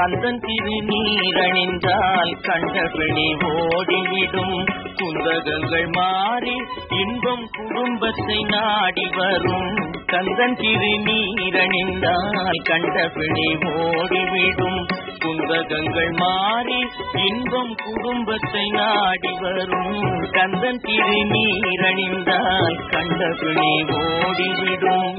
கந்தன் திருநீரணிந்தால் கண்டபிணி ஓடிவிடும் குந்தகங்கள் மாறி இன்பம் குடும்பத்தை நாடி வரும் கந்தன் திருநீரணிந்தால் கண்டபிணி ஓடிவிடும் குந்தகங்கள் மாறி இன்பம் குடும்பத்தை நாடி வரும் கந்தன் திருநீரணிந்தால் கண்டபிணி ஓடிவிடும்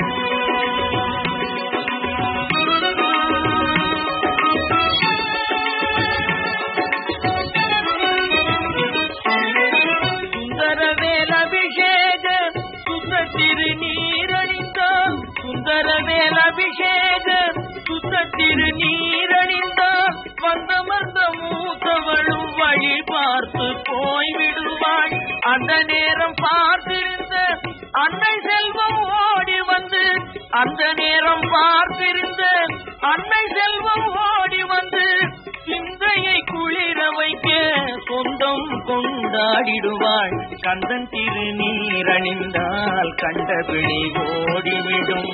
சுந்தரவேல் அபிஷேக சுத்த திருநீரணிந்தால் சுந்தரவேல் அபிஷேக சுத்த திருநீரணிந்தால் வந்த வந்த மூத்தவளும் வழி பார்த்து போய்விடுவாள் அந்த நேரம் பார்த்திருந்த அன்னை செல்வம் ஓடி வந்து அந்த நேரம் பார்த்திருந்த அன்னை செல்வம் ஓடி வந்து சிந்தையை குளிர வைக்க சொந்தம் கொண்டாடிடுவாள் கந்தன் திருநீரணிந்தால் கண்டபிணி ஓடிவிடும்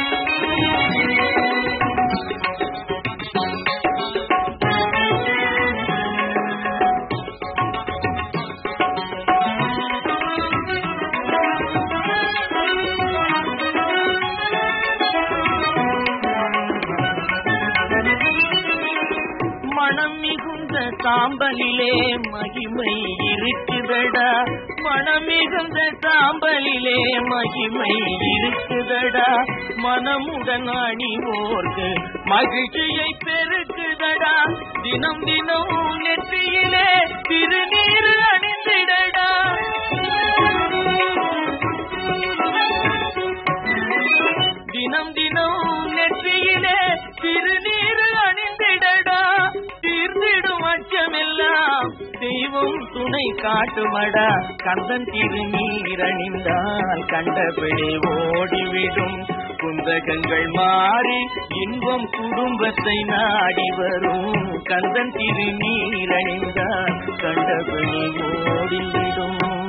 மனம் மிகுந்த சாம்பலிலே மகிமை இருக்குதடா மனம் மிகுந்த சாம்பலிலே மகிமை இருக்குதடா மனமுடன் அணிவோர்க்கு மகிழ்ச்சியை பெருக்குதடா தினம் தினம் நெற்றியிலே திருநீர் அணிந்திடடா தினம் தினம் நெற்றியிலே திருநீர் அணிந்திடடா தீர்ந்திடும் அச்சமெல்லாம் தெய்வம் துணை காட்டுமடா கந்தன் திருநீர் அணிந்தால் கண்டபிடி ஓடிவிடும் குந்தகங்கள் மாறி இன்பம் குடும்பத்தை நாடி வரும் கந்தன் திருநீர் அணிந்தால் கண்டபிடி ஓடிவிடும்